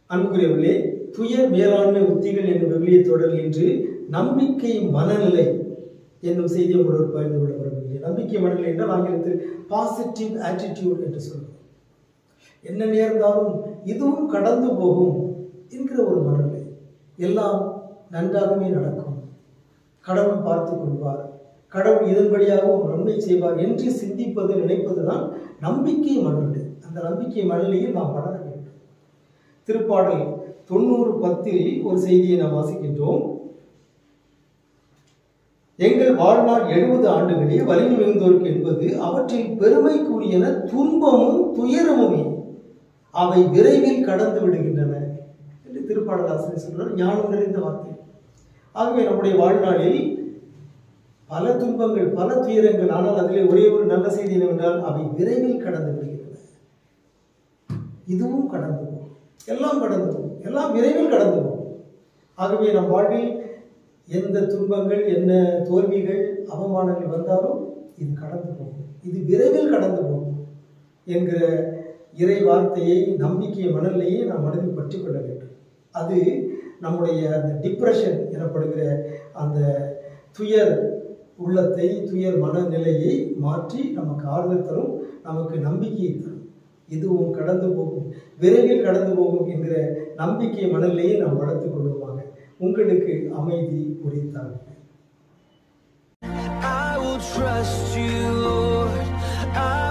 அன்புக்குரியவர்களே துயர் மேலாண்மை உத்திகள் என்னும் விவிலிய தொடர் என்று நம்பிக்கை மனநிலை என்னும் செய்தியை உங்களோடு பகிர்ந்து கொள்ள விரும்புகிறேன் நம்பிக்கை மனநிலை என்றால் ஆங்கிலத்தில் பாசிட்டிவ் ஆட்டிடியூட் என்று சொல்லுவோம் என்ன நேர்ந்தாலும் இதுவும் கடந்து போகும் என்கிற ஒரு மனநிலை எல்லாம் நன்றாகவே நடக்கும் கடவுள் பார்த்து கொள்வார் கடவுள் இதன்படியாக ஒரு நன்மை செய்வார் என்று சிந்திப்பது நினைப்பதுதான் நம்பிக்கை மனநிலை அந்த நம்பிக்கை மனநிலையில் நாம் வளர வேண்டும் திருப்பாடல் தொண்ணூறு பத்தில் ஒரு செய்தியை நாம் வாசிக்கின்றோம் எங்கள் வாழ்நாள் எழுபது ஆண்டுகளே வலிமை மிகுந்தோருக்கு என்பது அவற்றில் பெருமைக்குரியன துன்பமும் துயரமுமே அவை விரைவில் கடந்து விடுகின்றன என்று திருப்பாடல் ஆசிரியர் சொல்றார் ஞானம் நிறைந்த வார்த்தை ஆகவே நம்முடைய வாழ்நாளில் பல துன்பங்கள் பல துயரங்கள் ஆனால் அதிலே ஒரே ஒரு நல்ல செய்தி என்னவென்றால் அவை விரைவில் கடந்து விடுகின்றன இதுவும் கடந்து போகும் எல்லாம் கடந்து போகும் எல்லாம் விரைவில் கடந்து போகும் ஆகவே நம் வாழ்வில் எந்த துன்பங்கள் என்ன தோல்விகள் அவமானங்கள் வந்தாலும் இது கடந்து போகும் இது விரைவில் கடந்து போகும் என்கிற இறை வார்த்தையை நம்பிக்கை மனநிலையை நாம் மனதில் பற்றி கொள்ள வேண்டும் அது நம்முடைய அந்த டிப்ரெஷன் எனப்படுகிற அந்த துயர் உள்ளத்தை துயர் மனநிலையை மாற்றி நமக்கு ஆறுதல் தரும் நமக்கு நம்பிக்கையை தரும் இதுவும் கடந்து போகும் விரைவில் கடந்து போகும் என்கிற நம்பிக்கை மனநிலையை நாம் வளர்த்துக் கொள்வோமாக உங்களுக்கு அமைதி உரித்தார்கள் I will trust you, Lord. I